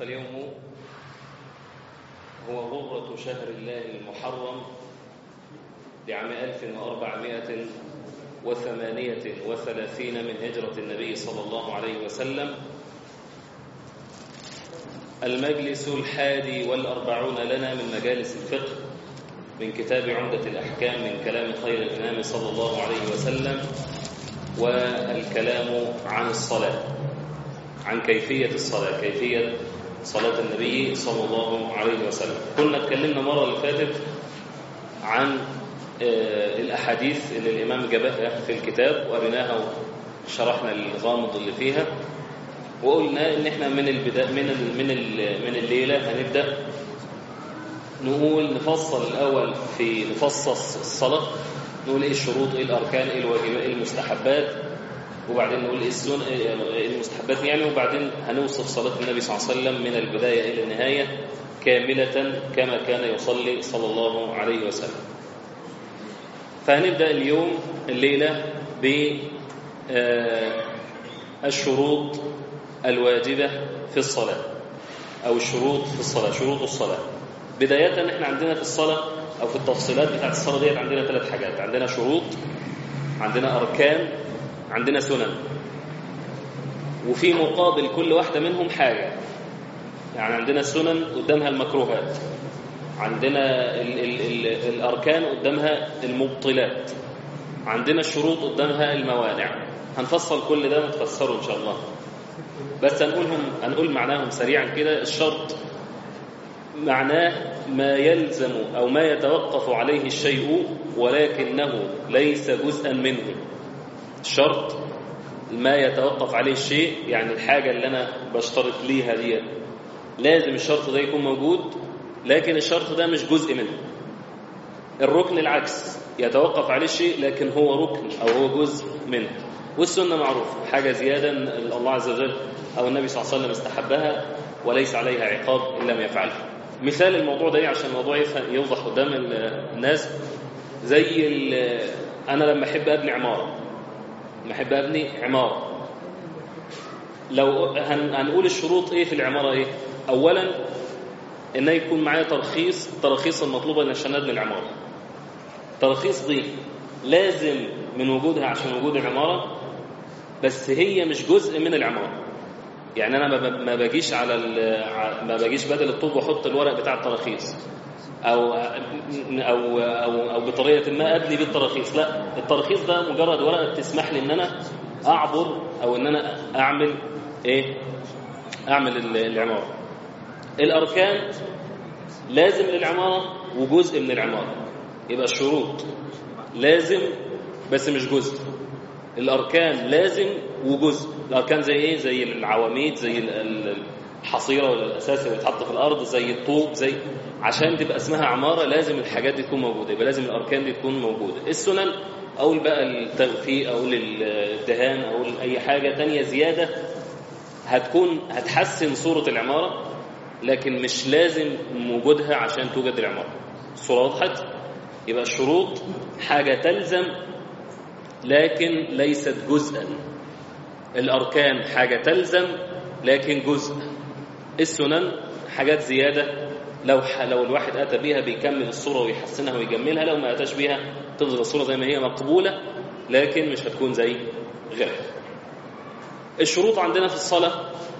فاليوم هو غرة شهر الله المحرم لعام 1438 من هجرة النبي صلى الله عليه وسلم المجلس الحادي والأربعون لنا من مجالس الفقه من كتاب عمدة الأحكام من كلام خير الإمام صلى الله عليه وسلم والكلام عن الصلاة عن كيفية الصلاة كيفية صلاة النبي صلى الله عليه وسلم كنا اتكلمنا مرة اللي فاتت عن الأحاديث اللي الإمام جابها في الكتاب وقريناها وشرحنا الغامض اللي فيها وقلنا ان احنا من البداية من ال من ال من الليله هنبدا نقول نفصل الاول في نفصص الصلاه نقول ايه الشروط ايه الاركان ايه الواجبات ايه المستحبات وبعدين نقول ايه السنن ايه المستحبات يعني وبعدين هنوصف صلاه النبي صلى الله عليه وسلم من البدايه الى النهايه كامله كما كان يصلي صلى الله عليه وسلم فهنبدا اليوم الليله ب الشروط الواجبة في الصلاة أو الشروط في الصلاة شروط الصلاة بداية احنا عندنا في الصلاة أو في التفصيلات بتاعت الصلاة ديت عندنا ثلاث حاجات عندنا شروط عندنا أركان عندنا سنن وفي مقابل كل واحدة منهم حاجة يعني عندنا سنن قدامها المكروهات عندنا ال ال ال الأركان قدامها المبطلات عندنا الشروط قدامها الموانع هنفصل كل ده نتفسره إن شاء الله بس هنقولهم هنقول معناهم سريعا كده الشرط معناه ما يلزم أو ما يتوقف عليه الشيء ولكنه ليس جزءا منه الشرط ما يتوقف عليه الشيء يعني الحاجة اللي أنا بشترط ليها دي لازم الشرط ده يكون موجود لكن الشرط ده مش جزء منه الركن العكس يتوقف عليه الشيء لكن هو ركن أو هو جزء منه والسنة معروفة حاجة زيادة الله عز وجل أو النبي صلى الله عليه وسلم استحبها وليس عليها عقاب إن لم يفعلها مثال الموضوع ده عشان الموضوع يوضح قدام الناس زي أنا لما أحب أبني عمارة لما أحب أبني عمارة لو هنقول الشروط إيه في العمارة إيه أولا إن يكون معايا ترخيص التراخيص المطلوبة عشان أبني العمارة التراخيص دي لازم من وجودها عشان وجود العمارة بس هي مش جزء من العمارة يعني أنا ما باجيش على ما باجيش بدل الطوب واحط الورق بتاع التراخيص أو أو أو أو بطريقة ما أبني بيه التراخيص لا التراخيص ده مجرد ورقة تسمح لي إن أنا أعبر أو إن أنا أعمل إيه أعمل العمارة الأركان لازم للعمارة وجزء من العمارة يبقى الشروط لازم بس مش جزء الأركان لازم وجزء الأركان زي إيه؟ زي العواميد زي الحصيرة ولا الأساس اللي بتحط في الأرض زي الطوب زي عشان تبقى اسمها عمارة لازم الحاجات دي تكون موجودة يبقى لازم الأركان دي تكون موجودة السنن أقول بقى التغفيق أقول الدهان أقول أي حاجة تانية زيادة هتكون هتحسن صورة العمارة لكن مش لازم وجودها عشان توجد العمارة الصورة وضحت يبقى الشروط حاجة تلزم لكن ليست جزءا الأركان حاجة تلزم لكن جزء السنن حاجات زيادة لو لو الواحد أتى بيها بيكمل الصورة ويحسنها ويجملها لو ما أتاش بيها تفضل الصورة زي ما هي مقبولة لكن مش هتكون زي غيرها الشروط عندنا في الصلاة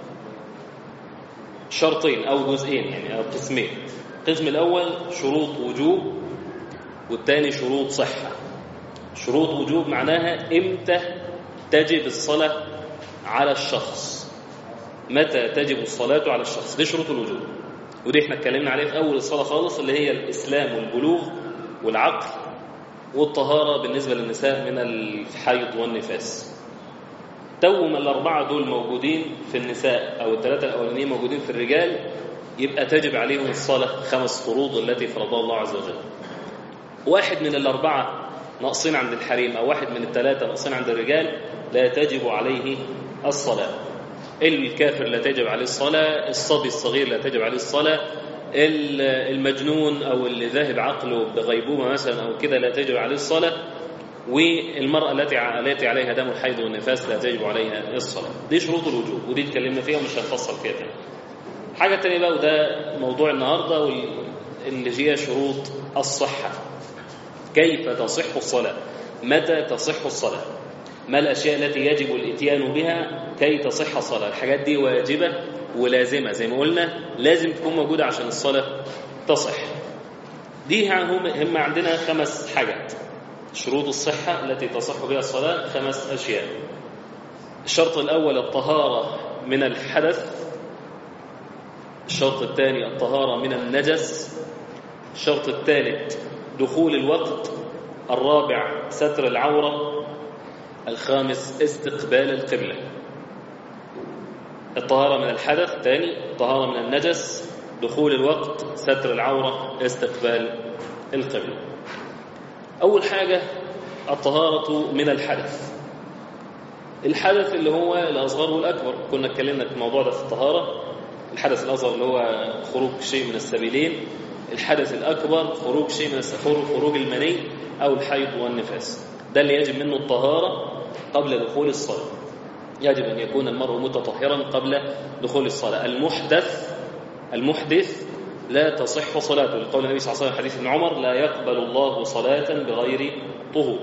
شرطين أو جزئين يعني أو قسمين القسم الأول شروط وجوب والتاني شروط صحة شروط وجوب معناها امتى تجب الصلاة على الشخص متى تجب الصلاة على الشخص دي شروط الوجوب ودي احنا اتكلمنا عليه في أول الصلاة خالص اللي هي الإسلام والبلوغ والعقل والطهارة بالنسبة للنساء من الحيض والنفاس توم الأربعة دول موجودين في النساء أو الثلاثة الأولانيين موجودين في الرجال يبقى تجب عليهم الصلاة خمس فروض التي فرضها الله عز وجل واحد من الأربعة ناقصين عند الحريم أو واحد من الثلاثة ناقصين عند الرجال لا تجب عليه الصلاة الكافر لا تجب عليه الصلاة الصبي الصغير لا تجب عليه الصلاة المجنون أو اللي ذاهب عقله بغيبوبة مثلا أو كده لا تجب عليه الصلاة والمرأة التي التي عليها دم الحيض والنفاس لا تجب عليها الصلاة دي شروط الوجوب ودي اتكلمنا فيها ومش هنفصل فيها تاني حاجة تانية بقى وده موضوع النهاردة واللي هي شروط الصحة كيف تصح الصلاة متى تصح الصلاة ما الأشياء التي يجب الاتيان بها كي تصح الصلاة الحاجات دي واجبة ولازمة زي ما قلنا لازم تكون موجودة عشان الصلاة تصح دي هم هم عندنا خمس حاجات شروط الصحة التي تصح بها الصلاة خمس أشياء الشرط الأول الطهارة من الحدث الشرط الثاني الطهارة من النجس الشرط الثالث دخول الوقت الرابع ستر العورة الخامس استقبال القبلة الطهارة من الحدث ثاني الطهارة من النجس دخول الوقت ستر العورة استقبال القبلة أول حاجة الطهارة من الحدث الحدث اللي هو الأصغر والأكبر كنا اتكلمنا في الموضوع ده في الطهارة الحدث الأصغر اللي هو خروج شيء من السبيلين الحدث الأكبر خروج شيء من خروج المني أو الحيض والنفاس ده اللي يجب منه الطهارة قبل دخول الصلاة يجب أن يكون المرء متطهرا قبل دخول الصلاة المحدث المحدث لا تصح صلاته لقول النبي صلى الله عليه وسلم حديث ابن عمر لا يقبل الله صلاة بغير طهور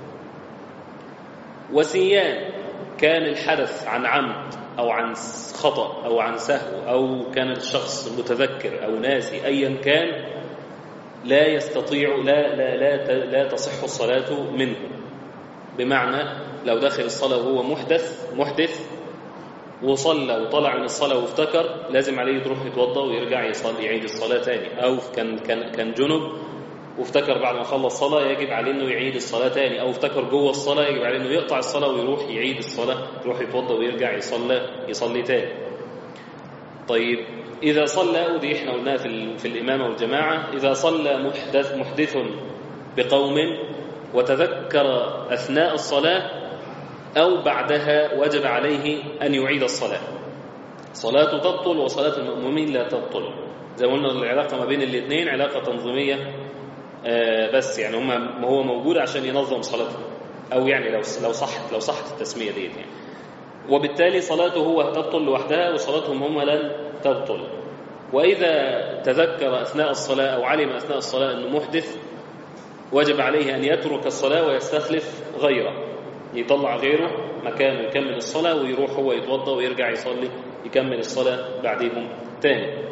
وسيان كان الحدث عن عمد أو عن خطأ أو عن سهو أو كان الشخص متذكر أو ناسي أيا كان لا يستطيع لا لا لا لا تصح الصلاة منه بمعنى لو دخل الصلاة وهو محدث محدث وصلى وطلع من الصلاة وافتكر لازم عليه يروح يتوضا ويرجع يصلي يعيد الصلاة تاني أو كان كان كان جنب وافتكر بعد ما خلص صلاة يجب عليه انه يعيد الصلاة تاني او افتكر جوه الصلاة يجب عليه انه يقطع الصلاة ويروح يعيد الصلاة يروح يتوضا ويرجع يصلي يصلي تاني طيب إذا صلى ودي احنا قلناها في, في الإمامة والجماعة إذا صلى محدث محدث بقوم وتذكر أثناء الصلاة أو بعدها وجب عليه أن يعيد الصلاة صلاة تبطل وصلاة المؤمنين لا تبطل زي ما قلنا العلاقة ما بين الاثنين علاقة تنظيمية بس يعني هم ما هو موجود عشان ينظم صلاته او يعني لو لو صحت لو صحت التسميه ديت يعني وبالتالي صلاته هو تبطل لوحدها وصلاتهم هم لن تبطل واذا تذكر اثناء الصلاه او علم اثناء الصلاه انه محدث وجب عليه ان يترك الصلاه ويستخلف غيره يطلع غيره مكانه يكمل الصلاه ويروح هو يتوضا ويرجع يصلي يكمل الصلاه بعدهم تاني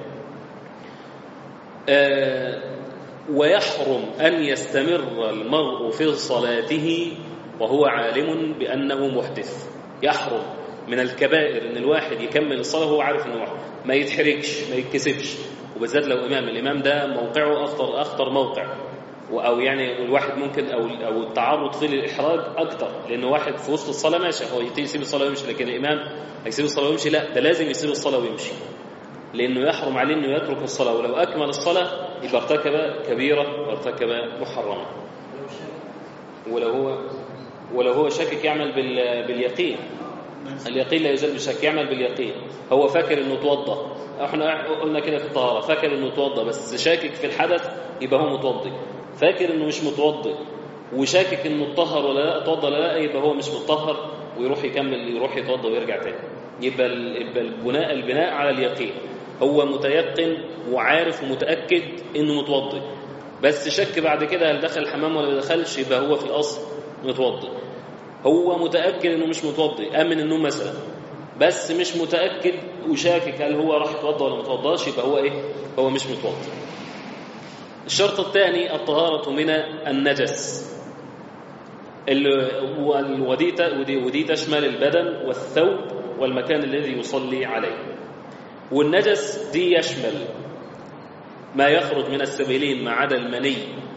آه ويحرم أن يستمر المرء في صلاته وهو عالم بأنه محدث يحرم من الكبائر أن الواحد يكمل الصلاة وهو عارف أنه محدث ما يتحركش ما يتكسفش وبالذات لو إمام الإمام ده موقعه أخطر أخطر موقع أو يعني الواحد ممكن أو أو التعرض فيه للإحراج أكتر لأنه واحد في وسط الصلاة ماشي هو يسيب الصلاة ويمشي لكن الإمام هيسيب الصلاة ويمشي لا ده لازم يسيب الصلاة ويمشي لأنه يحرم عليه أنه يترك الصلاة ولو أكمل الصلاة يبقى ارتكب كبيرة وارتكب محرمة ولو هو ولو هو شاكك يعمل باليقين اليقين لا يزال بالشك يعمل باليقين هو فاكر انه توضى احنا قلنا كده في الطهاره فاكر انه توضى بس شاكك في الحدث يبقى هو متوضي فاكر انه مش متوضي وشاكك انه اتطهر ولا لا اتوضى ولا لا يبقى هو مش متطهر ويروح يكمل يروح يتوضى ويرجع تاني يبقى يبقى البناء البناء على اليقين هو متيقن وعارف ومتأكد انه متوضي بس شك بعد كده هل دخل الحمام ولا ما دخلش يبقى هو في الاصل متوضي هو متأكد انه مش متوضي قام من النوم مثلا بس مش متأكد وشاكك هل هو راح يتوضى ولا ما توضاش يبقى هو ايه هو مش متوضي الشرط الثاني الطهارة من النجس ودي ودي تشمل البدن والثوب والمكان الذي يصلي عليه والنجس دي يشمل ما يخرج من السبيلين ما عدا المني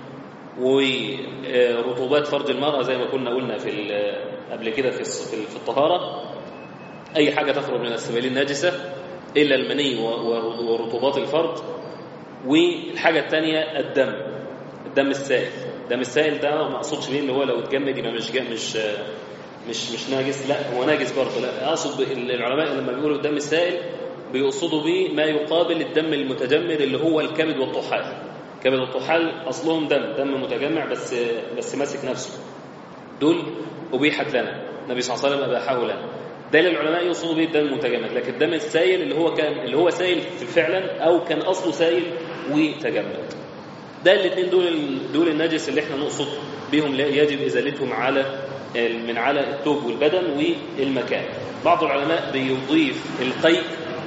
ورطوبات فرج المرأة زي ما كنا قلنا في قبل كده في في الطهارة أي حاجة تخرج من السبيلين نجسة إلا المني ورطوبات الفرج والحاجة الثانية الدم الدم السائل الدم السائل ده ما اقصدش بيه اللي هو لو اتجمد يبقى مش مش مش مش ناجس لا هو ناجس برضه لا اقصد العلماء لما بيقولوا الدم السائل بيقصدوا به ما يقابل الدم المتجمد اللي هو الكبد والطحال الكبد والطحال اصلهم دم دم متجمع بس بس ماسك نفسه دول ابيحت لنا النبي صلى الله عليه وسلم اباحه لنا ده اللي العلماء يقصدوا به الدم المتجمد لكن الدم السائل اللي هو كان اللي هو سائل فعلا او كان اصله سائل وتجمد ده الاثنين دول دول النجس اللي احنا نقصد بهم لا يجب ازالتهم على من على الثوب والبدن والمكان بعض العلماء بيضيف القيء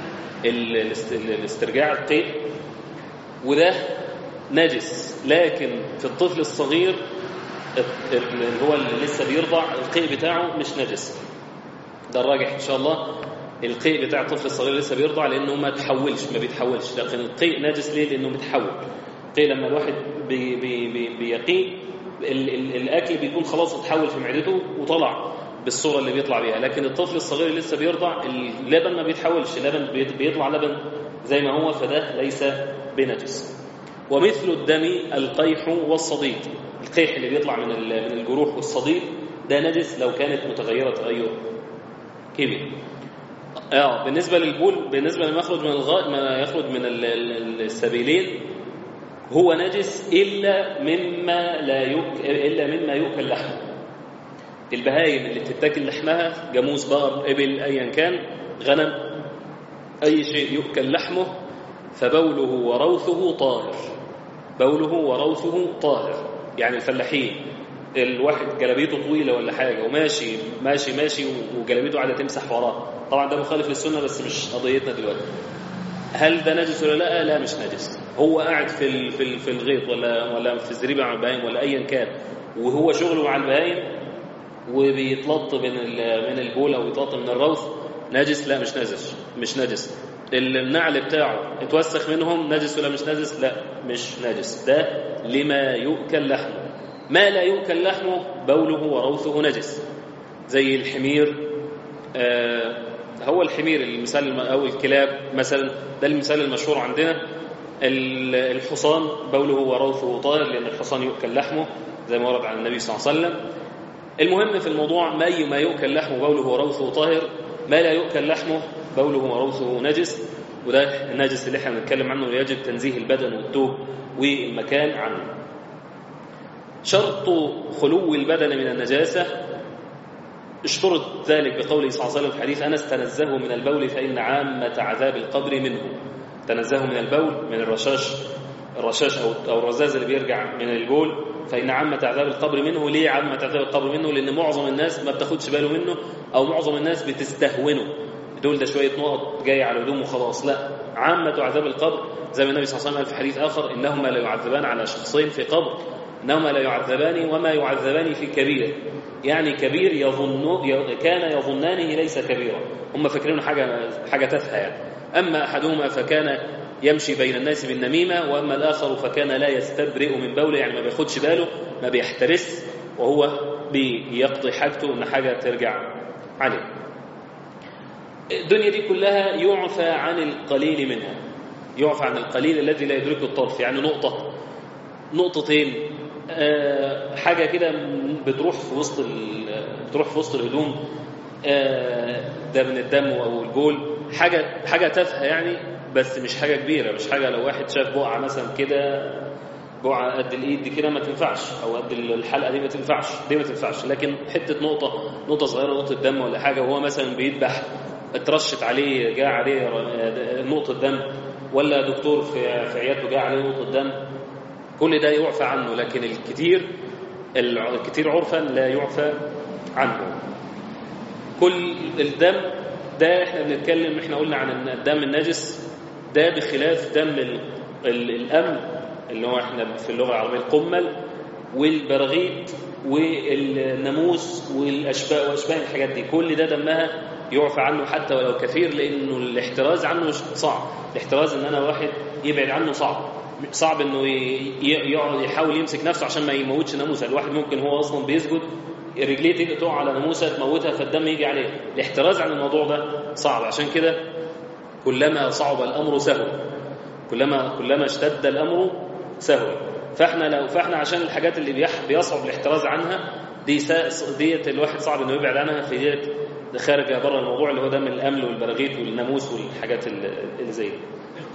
الاسترجاع القيء وده نجس لكن في الطفل الصغير اللي هو اللي لسه بيرضع القيء بتاعه مش نجس ده الراجح ان شاء الله القيء بتاع الطفل الصغير لسه بيرضع لانه ما تحولش ما بيتحولش لكن القيء نجس ليه لانه بيتحول القيء لما الواحد بي بي بي بيقيه ال ال الاكل بيكون خلاص اتحول في معدته وطلع بالصوره اللي بيطلع بيها لكن الطفل الصغير اللي لسه بيرضع اللبن ما بيتحولش اللبن بيطلع لبن زي ما هو فده ليس بنجس ومثل الدم القيح والصديد القيح اللي بيطلع من من الجروح والصديد ده نجس لو كانت متغيره تغير كيميائي اه بالنسبه للبول بالنسبه لما يخرج من الغاء ما يخرج من السبيلين هو نجس الا مما لا يؤكل الا مما يؤكل لحمه البهايم اللي بتتاكل لحمها جاموس بقر ابل ايا كان غنم اي شيء يؤكل لحمه فبوله وروثه طاهر بوله وروثه طاهر يعني الفلاحين الواحد جلابيته طويله ولا حاجه وماشي ماشي ماشي وجلابيته قاعده تمسح وراه طبعا ده مخالف للسنه بس مش قضيتنا دلوقتي هل ده نجس ولا لا لا مش نجس هو قاعد في في في الغيط ولا ولا في الزريبه مع البهايم ولا ايا كان وهو شغله مع البهايم وبيتلط من من البول او بيتلط من الروث نجس لا مش نجس مش نجس النعل بتاعه اتوسخ منهم نجس ولا مش نجس لا مش نجس ده لما يؤكل لحمه ما لا يؤكل لحمه بوله وروثه نجس زي الحمير آه هو الحمير المثال او الكلاب مثلا ده المثال المشهور عندنا الحصان بوله وروثه طاهر لان الحصان يؤكل لحمه زي ما ورد عن النبي صلى الله عليه وسلم المهم في الموضوع ما ما يؤكل لحمه بوله وروثه طاهر ما لا يؤكل لحمه بوله وروثه نجس وده النجس اللي احنا بنتكلم عنه يجب تنزيه البدن والثوب والمكان عنه شرط خلو البدن من النجاسة اشترط ذلك بقوله صلى الله عليه وسلم في حديث أنس تنزهوا من البول فإن عامة عذاب القبر منه تنزهوا من البول من الرشاش الرشاش أو, أو الرزاز اللي بيرجع من البول فإن عامة عذاب القبر منه ليه عامة عذاب القبر منه لأن معظم الناس ما بتاخدش باله منه أو معظم الناس بتستهونه دول ده شوية نقط جاية على هدوم وخلاص لا عامة عذاب القبر زي ما النبي صلى الله عليه وسلم قال في حديث آخر إنهما لا يعذبان على شخصين في قبر إنهما لا يعذبان وما يعذبان في كبير يعني كبير يظن كان يظنانه ليس كبيرا هم فاكرين حاجة حاجة تافهة يعني أما أحدهما فكان يمشي بين الناس بالنميمة وأما الآخر فكان لا يستبرئ من بوله يعني ما بياخدش باله ما بيحترس وهو بيقضي حاجته إن حاجة ترجع عليه الدنيا دي كلها يعفى عن القليل منها يعفى عن القليل الذي لا يدركه الطرف يعني نقطة نقطتين أه حاجة كده بتروح في وسط بتروح في وسط الهدوم أه ده من الدم أو الجول حاجة حاجة تافهة يعني بس مش حاجة كبيرة مش حاجة لو واحد شاف بقعة مثلا كده بقعة قد الإيد دي كده ما تنفعش أو قد الحلقة دي ما تنفعش دي ما تنفعش لكن حتة نقطة نقطة صغيرة نقطة دم ولا حاجة وهو مثلا بيذبح اترشت عليه جاء عليه نقطة دم ولا دكتور في في عيادته جاء عليه نقطة دم كل ده يعفى عنه لكن الكثير الكثير عرفا لا يعفى عنه كل الدم ده احنا بنتكلم احنا قلنا عن الدم النجس ده بخلاف دم الأمن اللي هو احنا في اللغة العربية القمل والبراغيث والناموس والأشباه وأشباه الحاجات دي كل ده دمها يعفى عنه حتى ولو كثير لأنه الاحتراز عنه صعب الاحتراز ان انا واحد يبعد عنه صعب صعب انه يقعد يحاول يمسك نفسه عشان ما يموتش ناموسه الواحد ممكن هو اصلا بيسجد رجليه تيجي تقع على ناموسه تموتها فالدم يجي عليه الاحتراز عن الموضوع ده صعب عشان كده كلما صعب الامر سهل كلما كلما اشتد الامر سهل فاحنا لو فاحنا عشان الحاجات اللي بيصعب الاحتراز عنها دي ديت الواحد صعب انه يبعد عنها في ديت خارجه بره الموضوع اللي هو دم الامل والبراغيث والناموس والحاجات اللي زي دي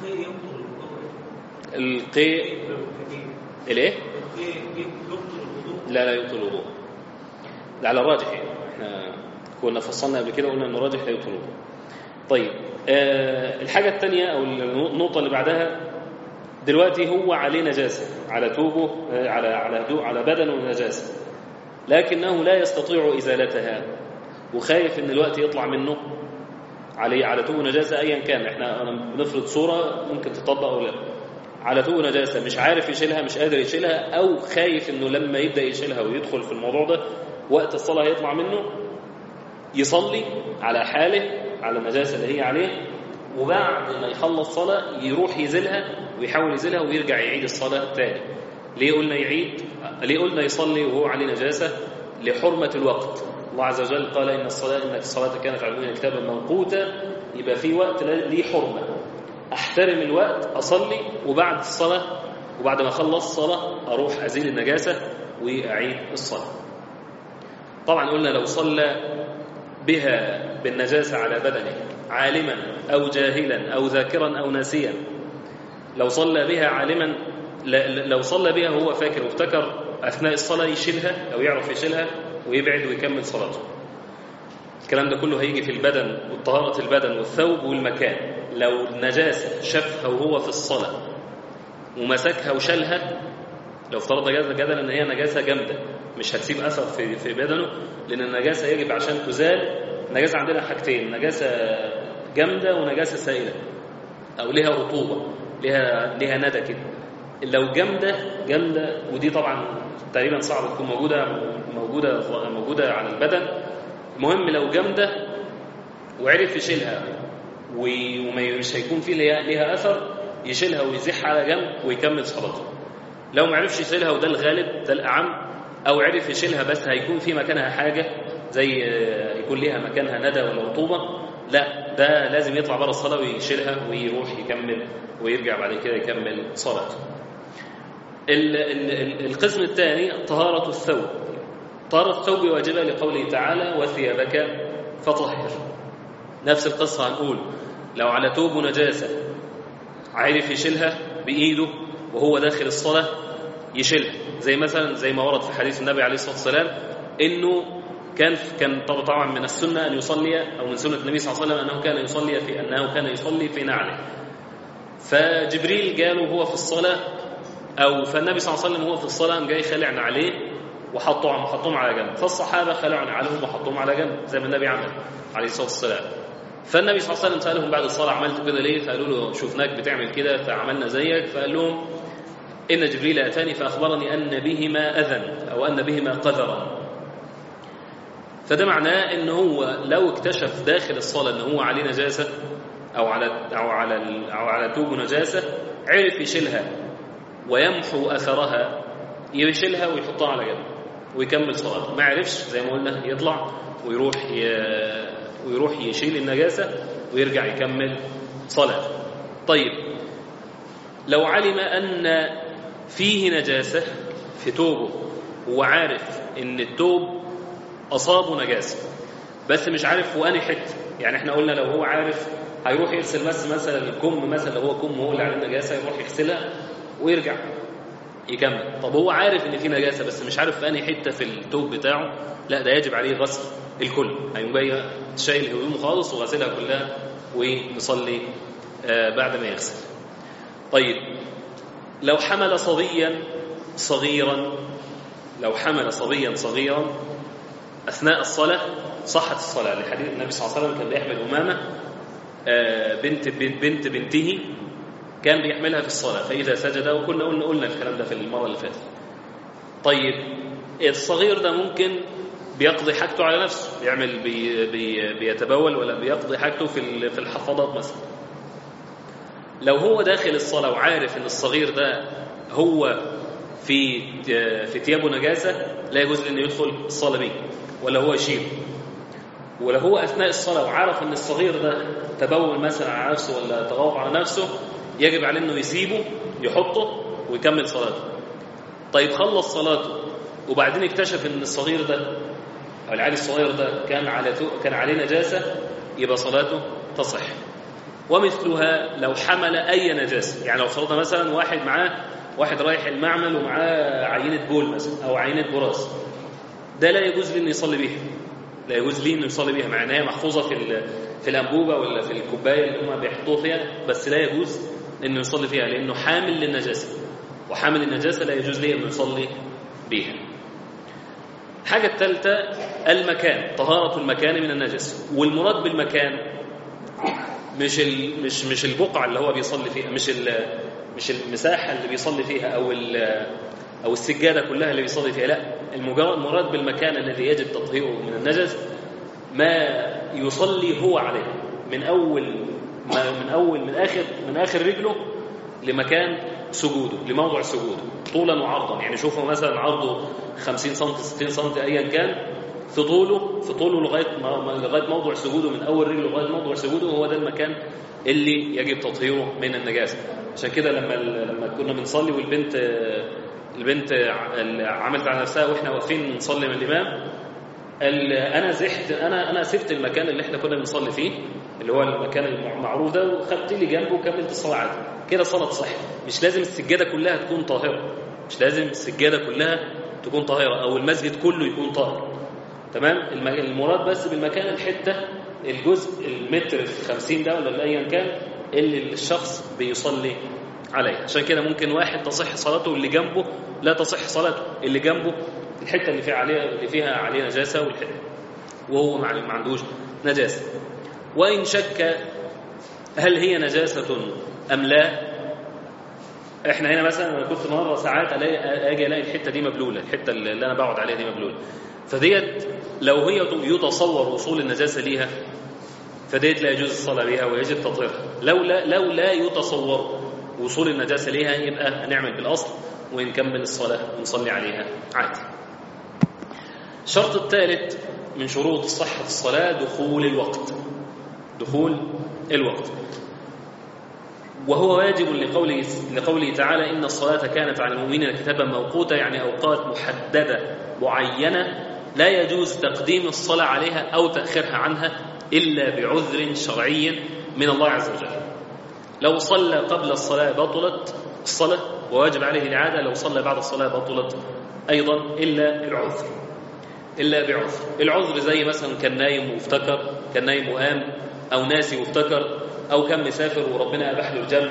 القيء الايه لا لا يبطل الوضوء ده على الراجح يعني احنا كنا فصلنا قبل كده قلنا انه راجح لا يطلب طيب آه الحاجة الثانية أو النقطة اللي بعدها دلوقتي هو عليه نجاسة على توبه آه على على هدوء على بدنه نجاسة لكنه لا يستطيع إزالتها وخايف إن الوقت يطلع منه عليه على توبه نجاسة أيا كان احنا أنا بنفرض صورة ممكن تطبق أو لا على توبه نجاسة مش عارف يشيلها مش قادر يشيلها أو خايف إنه لما يبدأ يشيلها ويدخل في الموضوع ده وقت الصلاة هيطلع منه يصلي على حاله على النجاسة اللي هي عليه وبعد ما يخلص صلاة يروح يزيلها ويحاول يزيلها ويرجع يعيد الصلاة تاني ليه قلنا يعيد ليه قلنا يصلي وهو عليه نجاسة لحرمة الوقت الله عز وجل قال إن الصلاة إن الصلاة كانت على المؤمنين كتابا موقوتا يبقى في وقت ليه حرمة أحترم الوقت أصلي وبعد الصلاة وبعد ما أخلص الصلاة أروح أزيل النجاسة وأعيد الصلاة طبعا قلنا لو صلى بها بالنجاسة على بدنه عالما أو جاهلا أو ذاكرا أو ناسيا لو صلى بها عالما لو صلى بها وهو فاكر وافتكر أثناء الصلاة يشيلها أو يعرف يشيلها ويبعد ويكمل صلاته الكلام ده كله هيجي في البدن وطهارة البدن والثوب والمكان لو النجاسة شافها وهو في الصلاة ومسكها وشالها لو افترض جدلا ان هي نجاسة جامدة مش هتسيب أثر في في بدنه لأن النجاسة يجب عشان تزال النجاسة عندنا حاجتين نجاسة جامدة ونجاسة سائلة أو لها رطوبة لها لها ندى كده لو جامدة جامدة ودي طبعا تقريبا صعب تكون موجودة موجودة موجودة على البدن المهم لو جامدة وعرف يشيلها ومش هيكون في ليها أثر يشيلها ويزيحها على جنب ويكمل صلاته لو ما عرفش يشيلها وده الغالب ده الأعم أو عرف يشيلها بس هيكون في مكانها حاجة زي يكون ليها مكانها ندى ولا رطوبة لا ده لازم يطلع بره الصلاة ويشيلها ويروح يكمل ويرجع بعد كده يكمل صلاته القسم الثاني طهارة الثوب طهارة الثوب واجبة لقوله تعالى وثيابك فطهر نفس القصة هنقول لو على توب نجاسة عارف يشيلها بإيده وهو داخل الصلاة يشيلها زي مثلا زي ما ورد في حديث النبي عليه الصلاة والسلام إنه كان كان طبعا من السنة أن يصلي أو من سنة النبي صلى الله عليه وسلم أنه كان يصلي في أنه كان يصلي في نعله فجبريل جاله وهو في الصلاة أو فالنبي صلى الله عليه وسلم وهو في الصلاة قام جاي خلع عليه وحطهم حطهم على جنب فالصحابة خلعوا عليهم وحطهم على جنب زي ما النبي عمل عليه الصلاة والسلام فالنبي صلى الله عليه وسلم سألهم بعد الصلاة عملت كده ليه فقالوا له شفناك بتعمل كده فعملنا زيك فقال لهم إن جبريل أتاني فأخبرني أن بهما أذى أو أن بهما قذرا فده معناه ان هو لو اكتشف داخل الصلاه ان هو عليه نجاسه او على او على او على توب نجاسه عرف يشيلها ويمحو اثرها يشيلها ويحطها على جنب ويكمل صلاته ما عرفش زي ما قلنا يطلع ويروح ي... ويروح يشيل النجاسه ويرجع يكمل صلاته طيب لو علم ان فيه نجاسه في توبه وعارف ان التوب أصابه نجاسة بس مش عارف هو أنهي حتة يعني احنا قلنا لو هو عارف هيروح يغسل بس مثلا الكم مثلا لو هو كم هو اللي عليه النجاسة يروح يغسلها ويرجع يكمل طب هو عارف ان في نجاسة بس مش عارف في أنهي حتة في التوب بتاعه لا ده يجب عليه غسل الكل هيقوم جاي شايل هدومه خالص وغسلها كلها ونصلي آه بعد ما يغسل طيب لو حمل صبيا صغيرا لو حمل صبيا صغيرا أثناء الصلاة صحت الصلاة لحديث النبي صلى الله عليه وسلم كان بيحمل أمامة بنت بنت بنته كان بيحملها في الصلاة فإذا سجد وكنا قلنا قلنا الكلام ده في المرة اللي فاتت طيب الصغير ده ممكن بيقضي حاجته على نفسه بيعمل بي بي بيتبول ولا بيقضي حاجته في في الحفاضات مثلا لو هو داخل الصلاة وعارف إن الصغير ده هو في في ثيابه نجاسة لا يجوز إنه يدخل الصلاة بيه ولا هو يشيله ولو هو أثناء الصلاة وعرف أن الصغير ده تبول مثلا على نفسه ولا تغوط على نفسه يجب عليه أنه يسيبه يحطه ويكمل صلاته طيب خلص صلاته وبعدين اكتشف أن الصغير ده أو العيل الصغير ده كان على كان عليه نجاسة يبقى صلاته تصح ومثلها لو حمل أي نجاسة يعني لو فرضنا مثلا واحد معاه واحد رايح المعمل ومعاه عينة بول مثلا أو عينة براز ده لا يجوز لي أن يصلي بيها لا يجوز ليه انه يصلي بيها مع ان هي محفوظه في في الانبوبه ولا في الكوبايه اللي هم بيحطوها فيها بس لا يجوز انه يصلي فيها لانه حامل للنجاسه وحامل النجاسه لا يجوز ليه انه يصلي بيها الحاجه الثالثه المكان طهاره المكان من النجس والمراد بالمكان مش ال... مش مش البقعه اللي هو بيصلي فيها مش ال... مش المساحه اللي بيصلي فيها او ال... او السجاده كلها اللي بيصلي فيها لا المراد بالمكان الذي يجب تطهيره من النجس ما يصلي هو عليه من اول ما من اول من اخر من اخر رجله لمكان سجوده لموضع سجوده طولا وعرضا يعني شوفوا مثلا عرضه 50 سم 60 سم ايا كان في طوله في طوله لغايه لغايه موضع سجوده من اول رجله لغايه موضع سجوده هو ده المكان اللي يجب تطهيره من النجاسه عشان كده لما لما كنا بنصلي والبنت البنت عملت على نفسها واحنا واقفين نصلي من الامام قال انا زحت انا انا سبت المكان اللي احنا كنا بنصلي فيه اللي هو المكان المعروف ده وخدت لي جنبه وكملت الصلاه عادي كده صلاه صح مش لازم السجاده كلها تكون طاهره مش لازم السجاده كلها تكون طاهره او المسجد كله يكون طاهر تمام المراد بس بالمكان الحته الجزء المتر في 50 ده ولا ايا كان اللي الشخص بيصلي عليه عشان كده ممكن واحد تصح صلاته واللي جنبه لا تصح صلاته اللي جنبه الحته اللي فيها عليها اللي فيها عليه نجاسه والحته وهو ما عندوش نجاسه وان شك هل هي نجاسه ام لا احنا هنا مثلا انا كنت مره ساعات الاقي اجي الاقي الحته دي مبلوله الحته اللي انا بقعد عليها دي مبلوله فديت لو هي يتصور وصول النجاسه ليها فديت لا يجوز الصلاه بها ويجب تطهيرها لو لا لو لا يتصور وصول النجاسه ليها يبقى هنعمل بالاصل ونكمل الصلاه ونصلي عليها عادي الشرط الثالث من شروط صحه الصلاه دخول الوقت دخول الوقت وهو واجب لقوله لقوله تعالى ان الصلاه كانت على المؤمنين كتابا موقوتا يعني اوقات محدده معينه لا يجوز تقديم الصلاه عليها او تاخيرها عنها الا بعذر شرعي من الله عز وجل لو صلى قبل الصلاه بطلت الصلاه وواجب عليه الاعاده لو صلى بعد الصلاه بطلت ايضا الا العذر الا بعذر العذر زي مثلا كان نايم وافتكر كان نايم وقام او ناسي وافتكر أو كان مسافر وربنا أباح له الجمع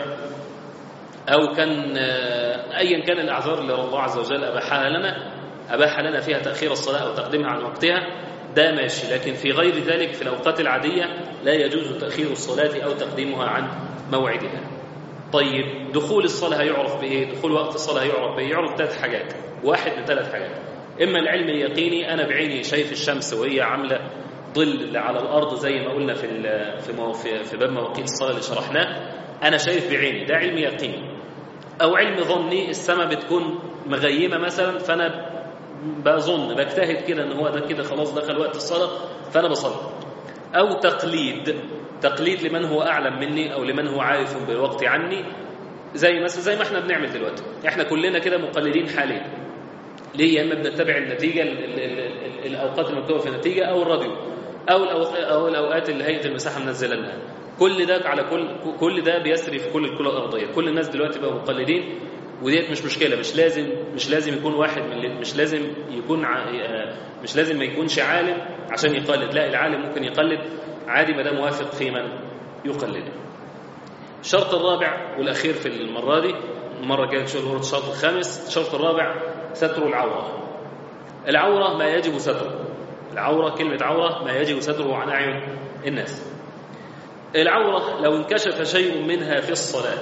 أو كان أيا كان الأعذار اللي الله عز وجل أباحها لنا أباح لنا فيها تأخير الصلاة أو تقديمها عن وقتها ده ماشي لكن في غير ذلك في الأوقات العادية لا يجوز تأخير الصلاة أو تقديمها عن موعدها طيب دخول الصلاة هيعرف بإيه؟ دخول وقت الصلاة هيعرف بإيه؟ يعرف ثلاث حاجات واحد من ثلاث حاجات إما العلم اليقيني أنا بعيني شايف الشمس وهي عاملة ظل على الارض زي ما قلنا في في في باب مواقيت الصلاه اللي شرحناه انا شايف بعيني ده علم يقيني او علم ظني السماء بتكون مغيمه مثلا فانا بظن بجتهد كده ان هو ده كده خلاص دخل وقت الصلاه فانا بصلي او تقليد تقليد لمن هو اعلم مني او لمن هو عارف بالوقت عني زي مثلا زي ما احنا بنعمل دلوقتي احنا كلنا كده مقلدين حاليا ليه يا اما بنتبع النتيجه ال ال ال الاوقات المكتوبه في النتيجه او الراديو او او الاوقات اللي هيئه المساحه منزله لنا كل ده على كل كل ده بيسري في كل الكره الارضيه كل الناس دلوقتي بقوا مقلدين وديت مش مشكله مش لازم مش لازم يكون واحد من مش لازم يكون مش لازم ما يكونش عالم عشان يقلد لا العالم ممكن يقلد عادي ما دام موافق في من يقلده الشرط الرابع والاخير في المره دي المره الجايه نشوف الشرط الخامس الشرط الرابع ستر العوره العوره ما يجب ستره العورة كلمة عورة ما يجب ستره عن أعين الناس العورة لو انكشف شيء منها في الصلاة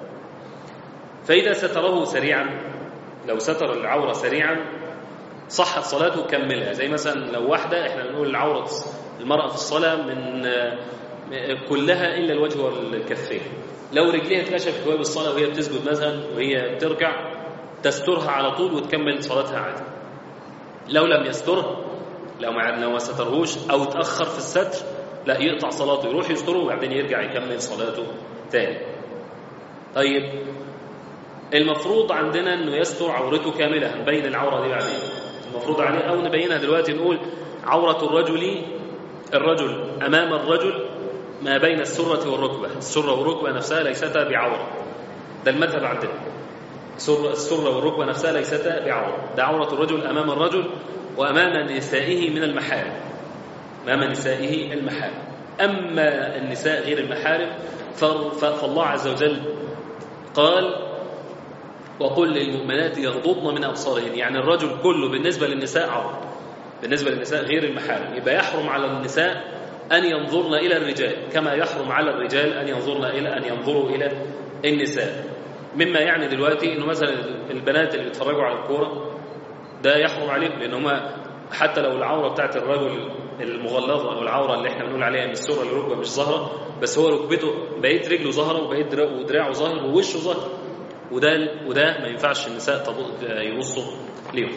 فإذا ستره سريعا لو ستر العورة سريعا صحت صلاته كملها زي مثلا لو واحدة احنا بنقول العورة المرأة في الصلاة من كلها إلا الوجه والكفين لو رجليها اتكشفت وهي بالصلاة وهي بتسجد مثلا وهي بتركع تسترها على طول وتكمل صلاتها عادي لو لم يسترها لو ما لو ما سترهوش او اتاخر في الستر لا يقطع صلاته يروح يستره وبعدين يرجع يكمل صلاته تاني طيب المفروض عندنا انه يستر عورته كامله هنبين العوره دي بعدين المفروض عليه او نبينها دلوقتي نقول عوره الرجل الرجل امام الرجل ما بين السره والركبه السره والركبه نفسها ليستا بعوره ده المذهب عندنا السره والركبه نفسها ليستا بعوره ده عوره الرجل امام الرجل وامام نسائه من المحارم أمام نسائه المحارم أما النساء غير المحارم فالله عز وجل قال وقل للمؤمنات يغضضن من أبصارهن يعني الرجل كله بالنسبة للنساء عرض بالنسبة للنساء غير المحارم يبقى يحرم على النساء أن ينظرن إلى الرجال كما يحرم على الرجال أن ينظرن إلى أن ينظروا إلى النساء مما يعني دلوقتي انه مثلا البنات اللي بيتفرجوا على الكوره ده يحرم عليهم لان هم حتى لو العوره بتاعت الرجل المغلظه او العوره اللي احنا بنقول عليها من السوره الركبه مش ظاهره بس هو ركبته بقيت رجله ظاهره وبقيت ودراعه ظاهر ووشه ظاهر وده وده ما ينفعش النساء يبصوا ليهم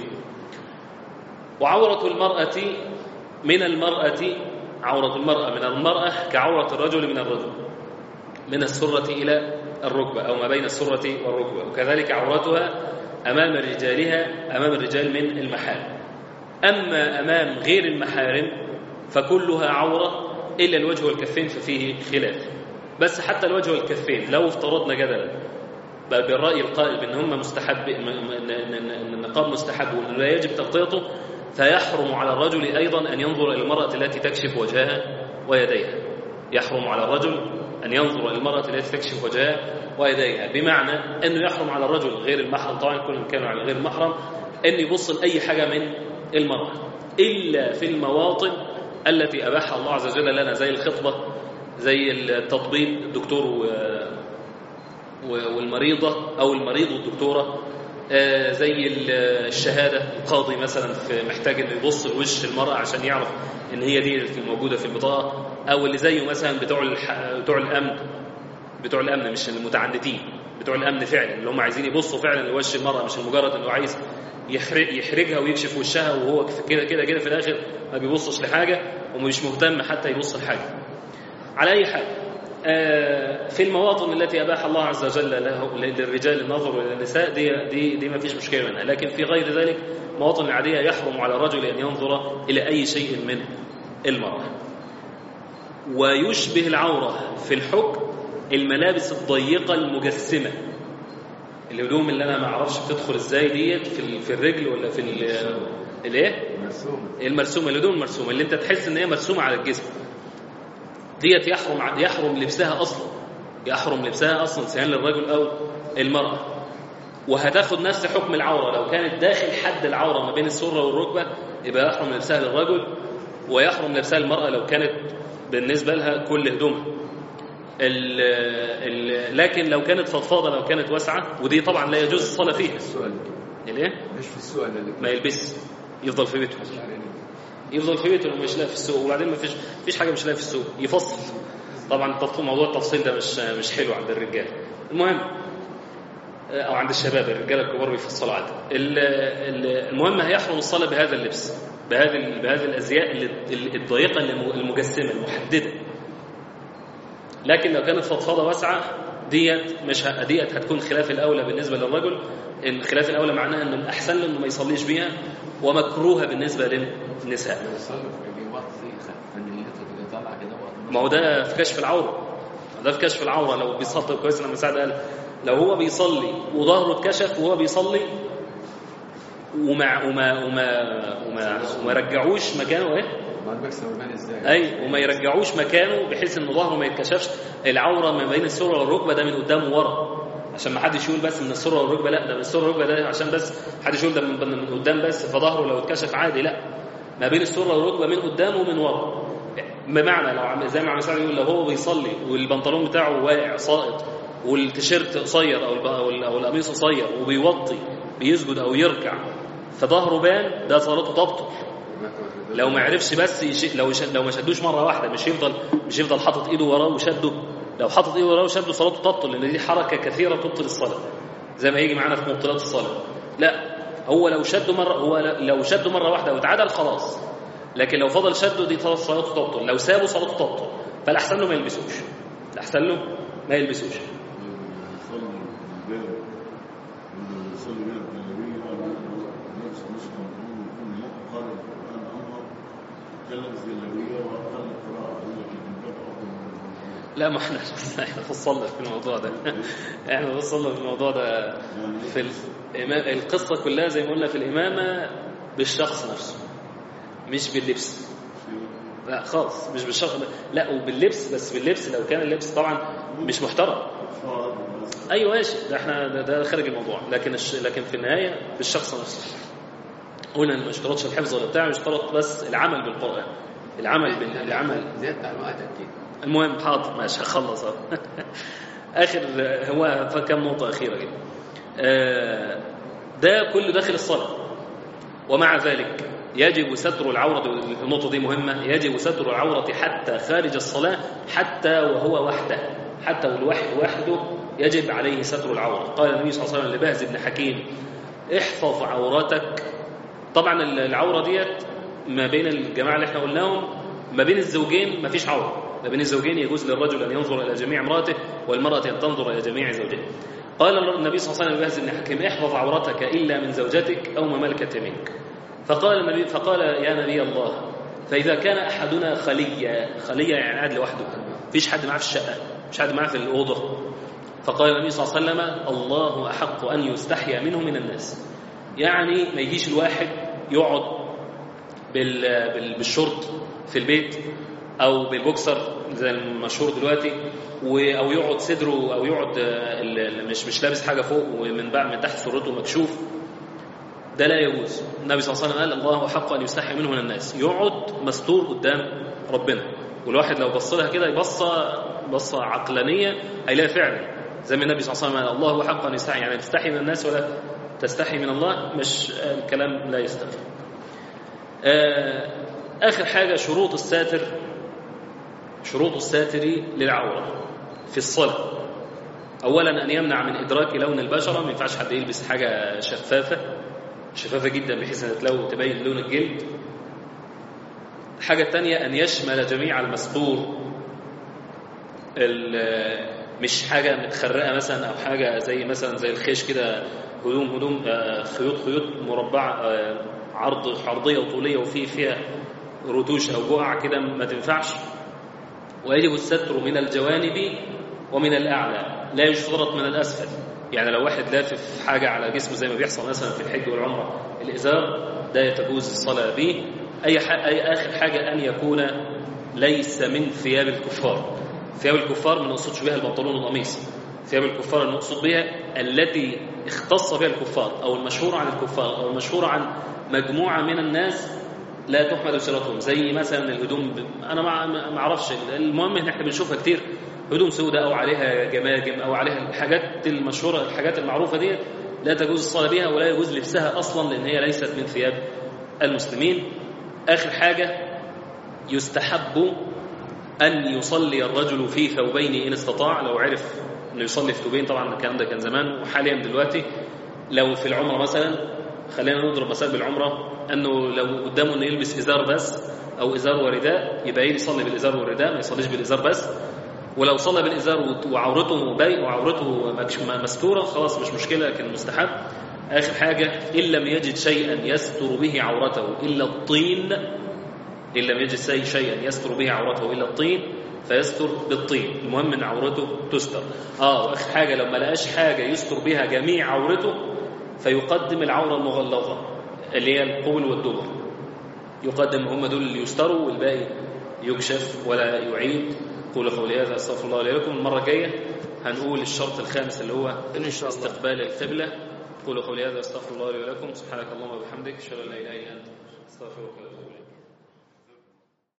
وعوره المراه من المراه عوره المراه من المراه كعوره الرجل من الرجل من السره الى الركبة أو ما بين السرة والركبة وكذلك عورتها أمام رجالها أمام الرجال من المحارم أما أمام غير المحارم فكلها عورة إلا الوجه والكفين ففيه خلاف بس حتى الوجه والكفين لو افترضنا جدلا بالرأي القائل بأن هم مستحب أن النقاب مستحب وأنه لا يجب تغطيته فيحرم على الرجل أيضا أن ينظر إلى المرأة التي تكشف وجهها ويديها يحرم على الرجل أن ينظر إلى المرأة التي تكشف وجهها ويديها بمعنى أنه يحرم على الرجل غير المحرم طبعا كل كان على غير المحرم أن يبص لأي حاجة من المرأة إلا في المواطن التي أباحها الله عز وجل لنا زي الخطبة زي التطبيب الدكتور والمريضة أو المريض والدكتورة زي الشهادة القاضي مثلا في محتاج انه يبص لوش المرأة عشان يعرف ان هي دي الموجودة في البطاقة او اللي زيه مثلا بتوع بتوع الامن بتوع الامن مش المتعندين بتوع الامن فعلا اللي هم عايزين يبصوا فعلا لوش المرأة مش مجرد انه عايز يحرج يحرجها ويكشف وشها وهو كده كده كده في الاخر ما بيبصش لحاجة ومش مهتم حتى يبص لحاجة على اي حال في المواطن التي أباح الله عز وجل له للرجال النظر إلى النساء دي, دي, دي ما فيش مشكلة منها لكن في غير ذلك مواطن العادية يحرم على الرجل أن ينظر إلى أي شيء من المرأة ويشبه العورة في الحكم الملابس الضيقة المجسمة الهدوم اللي أنا ما أعرفش بتدخل إزاي ديت في, في الرجل ولا في الايه؟ المرسومة الهدوم المرسومة اللي أنت تحس إن هي مرسومة على الجسم ديت يحرم يحرم لبسها اصلا يحرم لبسها اصلا سواء للرجل او المراه وهتاخد نفس حكم العوره لو كانت داخل حد العوره ما بين السره والركبه يبقى يحرم لبسها للرجل ويحرم لبسها للمراه لو كانت بالنسبه لها كل هدومها ال ال لكن لو كانت فضفاضه لو كانت واسعه ودي طبعا لا يجوز الصلاه فيها السؤال الايه مش في السؤال اللي ما يلبس يفضل في بيته يفضل في بيته ومش لاقي في السوق وبعدين ما فيش فيش حاجه مش لاقي في السوق يفصل طبعا التفصيل موضوع التفصيل ده مش مش حلو عند الرجال المهم او عند الشباب الرجاله الكبار بيفصلوا عادي المهم هيحرم الصلاه بهذا اللبس بهذه بهذه الازياء الضيقه المجسمه المحدده لكن لو كانت فضفاضه واسعه ديت مش ديت هتكون خلاف الاولى بالنسبه للرجل الخلاف الاولى معناها ان الاحسن له انه ما يصليش بيها ومكروهه بالنسبه للنساء ما هو ده في كشف العوره ده في كشف العوره لو بيصلي كويس لما سعد قال لو هو بيصلي وظهره اتكشف وهو بيصلي وما وما وما وما, وما رجعوش مكانه ايه اي وما يرجعوش مكانه بحيث ان ظهره ما يتكشفش العوره ما بين السره والركبه ده من قدام وورا عشان ما حدش يقول بس من السره والركبه لا ده من السره والركبه ده عشان بس حدش يقول ده من قدام بس فظهره لو اتكشف عادي لا ما بين السره والركبه من قدام ومن ورا بمعنى لو عم زي ما عم سعد يقول لو هو بيصلي والبنطلون بتاعه واقع ساقط والتيشيرت قصير او او القميص قصير وبيوطي بيسجد او يركع فظهره بان ده صلاته تبطل لو ما عرفش بس يش... لو ش... لو ما شدوش مره واحده مش يفضل مش يفضل حاطط ايده وراه وشده لو حاطط ايده وراه وشده صلاته تبطل لان دي حركه كثيره تبطل الصلاه زي ما يجي معانا في مبطلات الصلاه لا هو لو شده مره هو لو شده مره واحده واتعدل خلاص لكن لو فضل شده دي خلاص صلاته تبطل لو سابه صلاته تبطل فالاحسن له ما يلبسوش الاحسن له ما يلبسوش لا ما احنا احنا فصلنا في الموضوع ده احنا فصلنا في الموضوع ده في الإمام القصه كلها زي ما قلنا في الامامه بالشخص نفسه مش باللبس لا خالص مش بالشخص لا وباللبس بس باللبس لو كان اللبس طبعا مش محترم ايوه ماشي ده احنا ده, ده خارج الموضوع لكن الش... لكن في النهايه بالشخص نفسه قلنا ان ما اشترطش الحفظ ولا بتاع يشترط بس العمل بالقران العمل بال... العمل زيادة معلومات أكيد المهم حاضر ماشي هخلص أهو. اخر هو فكم نقطه اخيره كده آه، ده كله داخل الصلاه ومع ذلك يجب ستر العورة النقطة دي مهمة يجب ستر العورة حتى خارج الصلاة حتى وهو وحده حتى والوحد وحده يجب عليه ستر العورة قال النبي صلى الله عليه وسلم لبهز بن حكيم احفظ عورتك طبعا العورة ديت ما بين الجماعة اللي احنا قلناهم ما بين الزوجين ما فيش عورة ما بين الزوجين يجوز للرجل أن ينظر إلى جميع امرأته والمرأة أن تنظر إلى جميع زوجها قال النبي صلى الله عليه وسلم لبهز بن حكيم احفظ عورتك إلا من زوجتك أو ما ملكت يمينك فقال النبي فقال يا نبي الله فإذا كان أحدنا خليا خليا يعني قاعد لوحده مفيش حد معاه في الشقة مش حد معاه في الأوضة فقال النبي صلى الله عليه وسلم الله أحق أن يستحيا منه من الناس يعني ما يجيش الواحد يقعد بال... بال... بالشورت في البيت أو بالبوكسر زي المشهور دلوقتي و... أو يقعد صدره أو يقعد آه، ال- ال- مش مش لابس حاجة فوق ومن بعد من تحت سرته مكشوف ده لا يجوز النبي صلى الله عليه وسلم قال الله أحق أن يستحي منه من الناس يقعد مستور قدام ربنا والواحد لو بص لها كده يبصة بصة عقلانية هيلاقي فعلا زي ما النبي صلى الله عليه وسلم قال الله أحق أن يستحي يعني تستحي من الناس ولا تستحي من الله مش الكلام لا يستقيم آه، آخر حاجة شروط الساتر شروط الساتر للعورة في الصلاة أولا أن يمنع من إدراك لون البشرة ما ينفعش حد يلبس حاجة شفافة شفافة جدا بحيث أن تلو تبين لون الجلد الحاجة الثانية أن يشمل جميع المستور ال- مش حاجة متخرقة مثلا أو حاجة زي مثلا زي الخيش كده هدوم هدوم آه، خيوط خيوط مربعة آه، عرض عرضية وطولية وفي فيها رتوش أو بقع كده ما تنفعش ويجب الستر من الجوانب ومن الأعلى لا يشترط من الأسفل يعني لو واحد لافف حاجة على جسمه زي ما بيحصل مثلا في الحج والعمرة الإزار ده تجوز الصلاة به أي, ح... أي آخر حاجة أن يكون ليس من ثياب الكفار ثياب الكفار ما نقصدش بها البنطلون والقميص ثياب الكفار المقصود بها التي اختص بها الكفار أو المشهورة عن الكفار أو المشهورة عن مجموعة من الناس لا تحمد صلاتهم زي مثلا الهدوم ب... انا ما ما اعرفش المهم ان احنا بنشوفها كتير هدوم سوداء او عليها جماجم او عليها الحاجات المشهوره الحاجات المعروفه دي لا تجوز الصلاه بها ولا يجوز لبسها اصلا لان هي ليست من ثياب المسلمين اخر حاجه يستحب ان يصلي الرجل في ثوبين ان استطاع لو عرف انه يصلي في ثوبين طبعا الكلام ده كان زمان وحاليا دلوقتي لو في العمره مثلا خلينا نضرب مثال بالعمره انه لو قدامه انه يلبس ازار بس او ازار ورداء يبقى ايه يصلي بالازار والرداء ما يصليش بالازار بس ولو صلى بالازار وت- وعورته باين وعورته مكش- م- مستوره خلاص مش مشكله لكن مستحب اخر حاجه ان لم يجد شيئا يستر به عورته الا الطين ان لم يجد شيء- شيئا يستر به عورته الا الطين فيستر بالطين المهم ان عورته تستر اه واخر حاجه لو ما لقاش حاجه يستر بها جميع عورته فيقدم العوره المغلظه اللي هي القبل والدبر يقدم هم دول اللي يستروا والباقي يكشف ولا يعيد قولوا قولي هذا استغفر الله لي ولكم المره الجايه هنقول الشرط الخامس اللي هو إن شاء الله. استقبال القبله قولوا قولي هذا استغفر الله لي ولكم سبحانك اللهم وبحمدك اشهد ان لا اله الا انت استغفرك واتوب إليك.